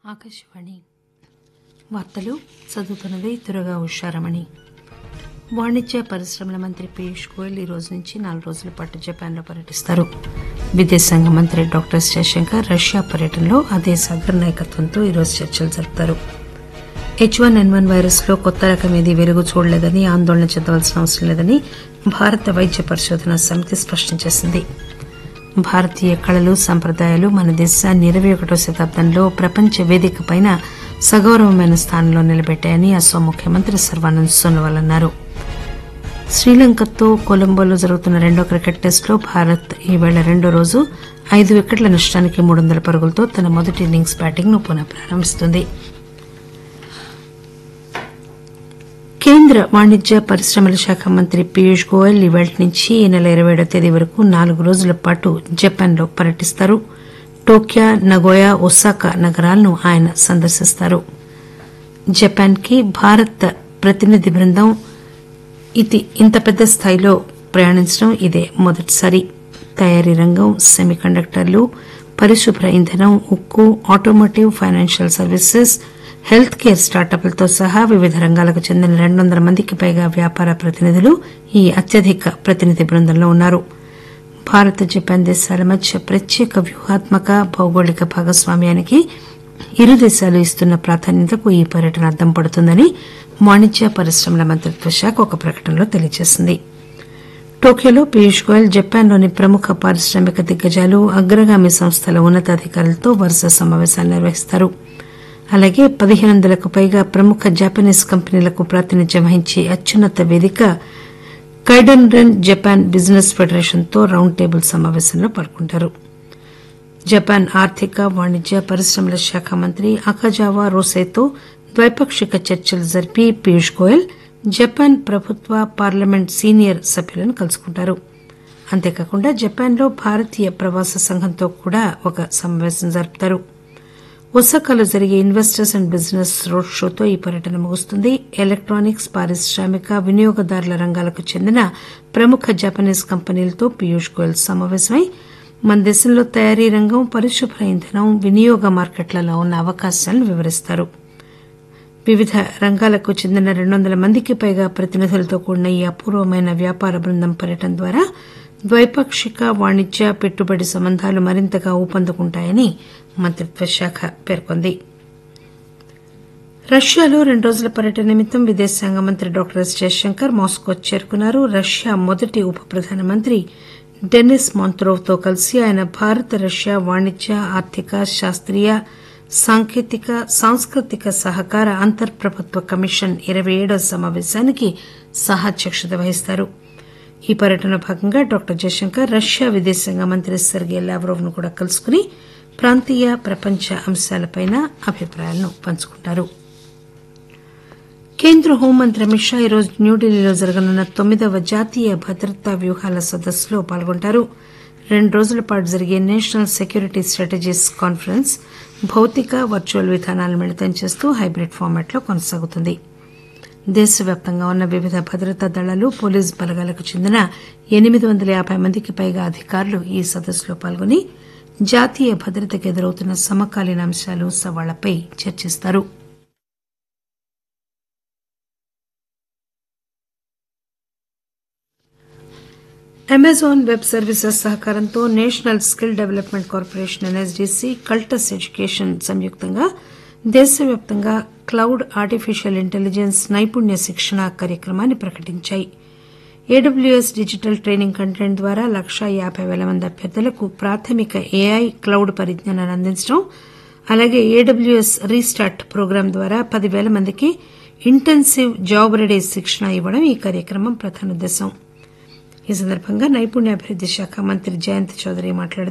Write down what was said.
ఆకాశవాణి వార్తలు చదువుతున్నది తురగా ఉషారమణి వాణిజ్య పరిశ్రమల మంత్రి పీయూష్ గోయల్ ఈ రోజు నుంచి నాలుగు రోజుల పాటు జపాన్లో పర్యటిస్తారు విదేశాంగ మంత్రి డాక్టర్ జయశంకర్ రష్యా పర్యటనలో ఆ దేశ అగ్రనాయకత్వంతో ఈరోజు చర్చలు జరుపుతారు H one N one virus లో కొత్త రకం ఏదీ వెలుగు చూడలేదని ఆందోళన చెందవలసిన అవసరం లేదని భారత వైద్య పరిశోధన సమితి స్పష్టం చేసింది భారతీయ కళలు సంప్రదాయాలు మన దేశాన్ని ఇరవై ఒకటో శతాబ్దంలో ప్రపంచ వేదికపైన సగౌరవమైన స్థానంలో నిలబెట్టాయని అస్సాం ముఖ్యమంత్రి సర్వానంద్ సోనోవాల్ అన్నారు శ్రీలంకతో కొలంబోలో జరుగుతున్న రెండో క్రికెట్ టెస్టులో భారత్ ఈవేళ రెండో రోజు ఐదు వికెట్ల నష్టానికి మూడు వందల పరుగులతో తన మొదటి ఇన్నింగ్స్ బ్యాటింగ్ ను పునః ప్రారంభిస్తుంది కేంద్ర వాణిజ్య పరిశ్రమల శాఖ మంత్రి పీయూష్ గోయల్ ఈవేళ నుంచి ఈ నెల ఇరవై ఏడో తేదీ వరకు నాలుగు రోజుల పాటు జపాన్లో పర్యటిస్తారు టోక్యో నగోయా ఒసాకా నగరాలను ఆయన సందర్శిస్తారు జపాన్ కి భారత ప్రతినిధి బృందం ఇది ఇంత పెద్ద స్థాయిలో ప్రయాణించడం ఇదే మొదటిసారి తయారీ రంగం సెమీ కండక్టర్లు పరిశుభ్ర ఇంధనం ఉక్కు automotive financial services health care స్టార్టప్లతో సహా వివిధ రంగాలకు చెందిన రెండు వందల మందికి పైగా వ్యాపార ప్రతినిధులు ఈ అత్యధిక ప్రతినిధి బృందంలో ఉన్నారు భారత్ జపాన్ దేశాల మధ్య ప్రత్యేక వ్యూహాత్మక భౌగోళిక భాగస్వామ్యానికి ఇరు దేశాలు ఇస్తున్న ప్రాధాన్యతకు ఈ పర్యటన అద్దం పడుతుందని వాణిజ్య పరిశ్రమల మంత్రిత్వ శాఖ ఒక ప్రకటనలో తెలియజేసింది టోక్యోలో పీయూష్ గోయల్ జపాన్లోని ప్రముఖ పారిశ్రామిక దిగ్గజాలు అగ్రగామి సంస్థల ఉన్నతాధికారులతో వరుస సమావేశాలు నిర్వహిస్తారు అలాగే పదిహేను వందలకు పైగా ప్రముఖ జపనీస్ కంపెనీలకు ప్రాతినిధ్యం వహించే అత్యున్నత వేదిక కైడెన్రెన్ జపాన్ బిజినెస్ ఫెడరేషన్ తో రౌండ్ టేబుల్ సమావేశంలో పాల్గొంటారు జపాన్ ఆర్థిక వాణిజ్య పరిశ్రమల శాఖ మంత్రి అకజావా రోసైతో ద్వైపాక్షిక చర్చలు జరిపి పీయూష్ గోయల్ జపాన్ ప్రభుత్వ పార్లమెంట్ సీనియర్ సభ్యులను కలుసుకుంటారు అంతేకాకుండా జపాన్లో భారతీయ ప్రవాస సంఘంతో కూడా ఒక సమావేశం జరుపుతారు ఒసాకాలో జరిగే ఇన్వెస్టర్స్ అండ్ బిజినెస్ రోడ్ షోతో ఈ పర్యటన ముగుస్తుంది ఎలక్టానిక్స్ పారిశ్రామిక వినియోగదారుల రంగాలకు చెందిన ప్రముఖ జపనీస్ కంపెనీలతో పీయూష్ గోయల్ సమావేశమై మన దేశంలో తయారీ రంగం పరిశుభ్ర ఇంధనం వినియోగ మార్కెట్లలో ఉన్న అవకాశాలను వివరిస్తారు వివిధ రంగాలకు చెందిన రెండు వందల మందికి పైగా ప్రతినిధులతో కూడిన ఈ అపూర్వమైన వ్యాపార బృందం పర్యటన ద్వారా ద్వైపాక్షిక వాణిజ్య పెట్టుబడి సంబంధాలు మరింతగా ఊపందుకుంటాయని మంత్రిత్వ శాఖ పేర్కొంది రష్యాలో రెండు రోజుల పర్యటన నిమిత్తం విదేశాంగ మంత్రి డాక్టర్ ఎస్ జయశంకర్ మాస్కో చేరుకున్నారు రష్యా మొదటి ఉప ప్రధానమంత్రి డెనిస్ మాంత్రోవ్ తో కలిసి ఆయన భారత రష్యా వాణిజ్య ఆర్థిక శాస్త్రీయ సాంకేతిక సాంస్కృతిక సహకార అంతర్ ప్రభుత్వ కమిషన్ ఇరవై ఏడవ సమావేశానికి సహాధ్యక్షత వహిస్తారు ఈ పర్యటనలో భాగంగా డాక్టర్ జయశంకర్ రష్యా విదేశాంగ మంత్రి సెర్గే లావ్రోవ్ ను కూడా కలుసుకుని ప్రాంతీయ ప్రపంచ అంశాలపై అభిప్రాయాలను పంచుకుంటారు కేంద్ర హోంమంత్రి అమిత్ షా ఈరోజు న్యూఢిల్లీలో జరగనున్న తొమ్మిదవ జాతీయ భద్రతా వ్యూహాల సదస్సులో పాల్గొంటారు రెండు రోజుల పాటు జరిగే నేషనల్ సెక్యూరిటీ స్ట్రాటజీస్ కాన్ఫరెన్స్ భౌతిక వర్చువల్ విధానాలను మిళితం చేస్తూ హైబ్రిడ్ ఫార్మాట్లో కొనసాగుతుంది దేశవ్యాప్తంగా ఉన్న వివిధ భద్రతా దళాలు పోలీసు బలగాలకు చెందిన ఎనిమిది వందల యాబై మందికి పైగా అధికారులు ఈ సదస్సులో పాల్గొని జాతీయ భద్రతకు ఎదురవుతున్న సమకాలీన అంశాలు సవాళ్లపై చర్చిస్తారు అమెజాన్ వెబ్ సర్వీసెస్ సహకారంతో national skill development corporation NSDC Cultus education సంయుక్తంగా దేశవ్యాప్తంగా క్లౌడ్ ఆర్టిఫిషియల్ ఇంటెలిజెన్స్ నైపుణ్య శిక్షణ కార్యక్రమాన్ని ప్రకటించాయి ఏడబ్ల్యూఎస్ డిజిటల్ ట్రైనింగ్ కంటెంట్ ద్వారా లక్షా యాబై పేల మంది అభ్యర్థులకు ప్రాథమిక ఏఐ క్లౌడ్ పరిజ్ఞానాన్ని అందించడం అలాగే ఏడబ్ల్యూఎస్ రీస్టార్ట్ ప్రోగ్రాం ద్వారా పదివేల మందికి ఇంటెన్సివ్ జాబ్ రెడీ శిక్షణ ఇవ్వడం ఈ కార్యక్రమం ప్రధాన ఉద్దేశం ఈ సందర్భంగా నైపుణ్యాభివృద్ది శాఖ మంత్రి జయంత్ చౌదరి మాట్లాడుతూ